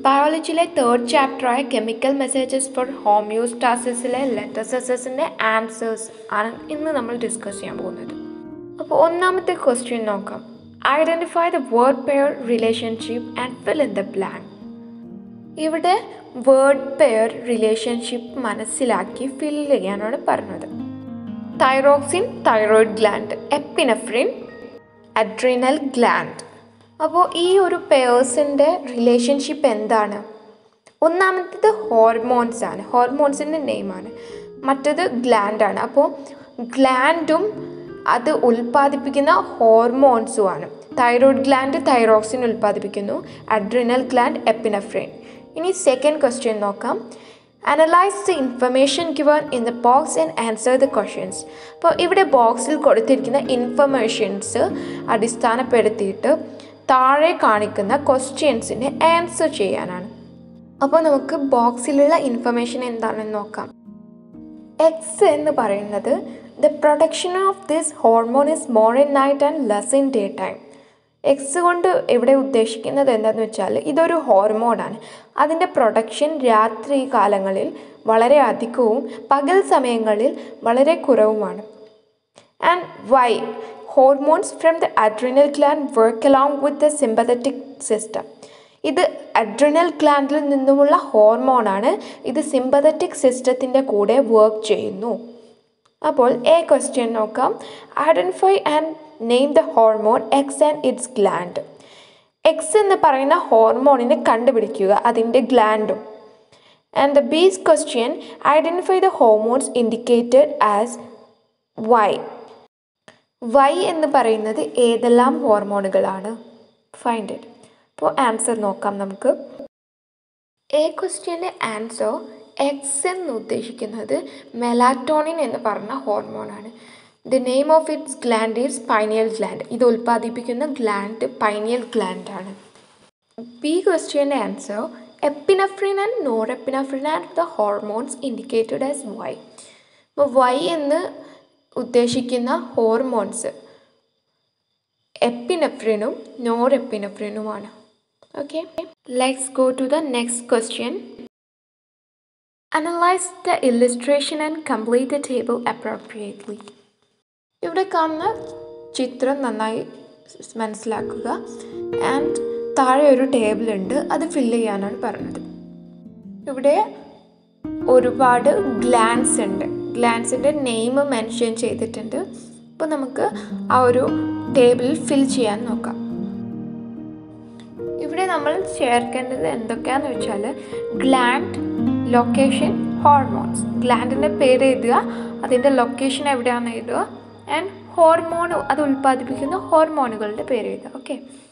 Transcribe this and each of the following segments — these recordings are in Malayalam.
ബയോളജിയിലെ തേർഡ് ചാപ്റ്ററായ കെമിക്കൽ മെസ്സേജസ് ഫോർ ഹോമിയോസ്റ്റാസിസിലെ ലെറ്റസസസിൻ്റെ ആൻസേഴ്സ് ആണ് ഇന്ന് നമ്മൾ ഡിസ്കസ് ചെയ്യാൻ പോകുന്നത് അപ്പോൾ ഒന്നാമത്തെ ക്വസ്റ്റ്യൻ നോക്കാം identify the word pair relationship and fill in the blank ഇവിടെ വേർഡ് പെയർ റിലേഷൻഷിപ്പ് മനസ്സിലാക്കി ഫിൽ ചെയ്യാനാണ് പറഞ്ഞത് thyroxine thyroid gland epinephrine adrenal gland അപ്പോൾ ഈ ഒരു പെയേഴ്സിൻ്റെ റിലേഷൻഷിപ്പ് എന്താണ് ഒന്നാമത്തേത് ഹോർമോൺസ് ആണ് ഹോർമോൺസിൻ്റെ നെയിമാണ് മറ്റേത് ഗ്ലാൻഡാണ് അപ്പോൾ ഗ്ലാൻഡും അത് ഉൽപ്പാദിപ്പിക്കുന്ന ഹോർമോൺസുമാണ് തൈറോയ്ഡ് ഗ്ലാൻഡ് തൈറോക്സിൻ ഉൽപ്പാദിപ്പിക്കുന്നു അഡ്രിനൽ ഗ്ലാൻഡ് എപ്പിനഫ്രിൻ ഇനി സെക്കൻഡ് ക്വസ്റ്റ്യൻ നോക്കാം analyse the information given in the box and answer the questions അപ്പോൾ ഇവിടെ ബോക്സിൽ കൊടുത്തിരിക്കുന്ന ഇൻഫർമേഷൻസ് അടിസ്ഥാനപ്പെടുത്തിയിട്ട് താഴെ കാണിക്കുന്ന ക്വസ്റ്റ്യൻസിന് ആൻസർ ചെയ്യാനാണ് അപ്പോൾ നമുക്ക് ബോക്സിലുള്ള ഇൻഫർമേഷൻ എന്താണെന്ന് നോക്കാം എക്സ് എന്ന് പറയുന്നത് the production of this hormone is more in night and less in day time X കൊണ്ട് ഇവിടെ ഉദ്ദേശിക്കുന്നത് എന്താണെന്ന് വെച്ചാൽ ഇതൊരു ഹോർമോണാണ് അതിൻ്റെ പ്രൊഡക്ഷൻ രാത്രി കാലങ്ങളിൽ വളരെ അധികവും പകൽ സമയങ്ങളിൽ വളരെ കുറവുമാണ് and Y hormones from the adrenal gland work along with the sympathetic system ഇത് അഡ്രിനൽ ഗ്ലാൻഡിൽ നിന്നുമുള്ള ഹോർമോണാണ് ഇത് സിമ്പതറ്റിക് സിസ്റ്റത്തിൻ്റെ കൂടെ വർക്ക് ചെയ്യുന്നു അപ്പോൾ എ ക്വസ്റ്റ്യൻ നോക്കാം identify and name the hormone X and its gland X എന്ന് പറയുന്ന ഹോർമോണിനെ കണ്ടുപിടിക്കുക അതിൻ്റെ ഗ്ലാൻഡും and the B's question identify the hormones indicated as Y Y എന്ന് പറയുന്നത് ഏതെല്ലാം ഹോർമോണുകളാണ് ഫൈൻഡ് ഇറ്റ് അപ്പോൾ ആൻസർ നോക്കാം നമുക്ക് എ ക്വസ്റ്റ്യൻ്റെ ആൻസർ എക്സ് എന്ന് ഉദ്ദേശിക്കുന്നത് മെലാറ്റോണിൻ എന്ന് പറഞ്ഞ ഹോർമോണാണ് the name of its gland is pineal gland ഇത് ഉൽപ്പാദിപ്പിക്കുന്ന ഗ്ലാൻഡ് പൈനിയൽ ഗ്ലാൻഡ് ആണ് ബി ക്വസ്റ്റ്യൻ്റെ answer epinephrine and nor epinephrine and the hormones indicated as Y അപ്പോൾ വൈ എന്ന് ഉദ്ദേശിക്കുന്ന ഹോർമോൺസ് എപ്പിനഫ്രിനും നോർ എപ്പിനഫ്രിനുമാണ് okay let's go to the next question analyse the illustration and complete the table appropriately ഇവിടെ കാണുന്ന ചിത്രം നന്നായി മനസ്സിലാക്കുക ആൻഡ് താഴെ ഒരു ടേബിൾ ഉണ്ട് അത് ഫില്ല് ചെയ്യാനാണ് പറഞ്ഞത് ഇവിടെ ഒരുപാട് ഗ്ലാൻസ് ഉണ്ട് ഗ്ലാൻസിൻ്റെ നെയിം മെൻഷൻ ചെയ്തിട്ടുണ്ട് അപ്പോൾ നമുക്ക് ആ ഒരു ടേബിളിൽ ഫിൽ ചെയ്യാൻ നോക്കാം ഇവിടെ നമ്മൾ ചേർക്കേണ്ടത് എന്തൊക്കെയാണെന്ന് വെച്ചാൽ ഗ്ലാൻഡ് ലൊക്കേഷൻ ഹോർമോൺസ് ഗ്ലാൻഡിൻ്റെ പേര് എഴുതുക അതിൻ്റെ ലൊക്കേഷൻ എവിടെയാണെന്ന് എഴുതുക ആൻഡ് ഹോർമോൺ അത് ഉൽപ്പാദിപ്പിക്കുന്ന ഹോർമോണുകളുടെ പേര് എഴുതുക okay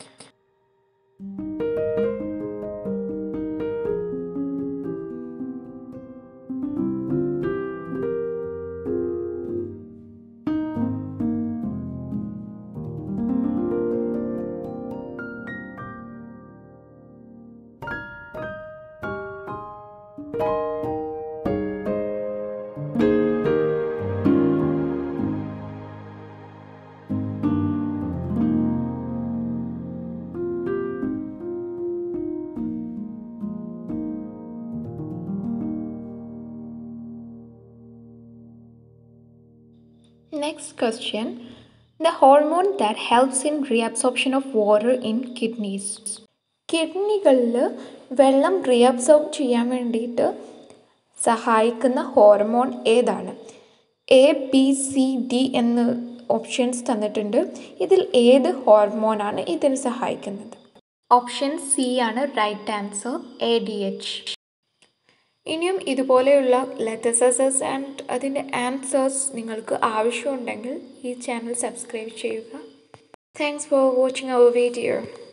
Next question. The hormone that helps in reabsorption of water in kidneys. കിഡ്നികളിൽ വെള്ളം റീഅബ്സോർബ് ചെയ്യാൻ വേണ്ടിയിട്ട് സഹായിക്കുന്ന ഹോർമോൺ ഏതാണ് എ ബി സി ഡി എന്ന് ഓപ്ഷൻസ് തന്നിട്ടുണ്ട് ഇതിൽ ഏത് ഹോർമോണാണ് ഇതിന് സഹായിക്കുന്നത് ഓപ്ഷൻ സി ആണ് right answer A D H ഇനിയും ഇതുപോലെയുള്ള ലെറ്റസസസ് ആൻഡ് അതിൻ്റെ ആൻസേഴ്സ് നിങ്ങൾക്ക് ആവശ്യമുണ്ടെങ്കിൽ ഈ ചാനൽ സബ്സ്ക്രൈബ് ചെയ്യുക thanks for watching our video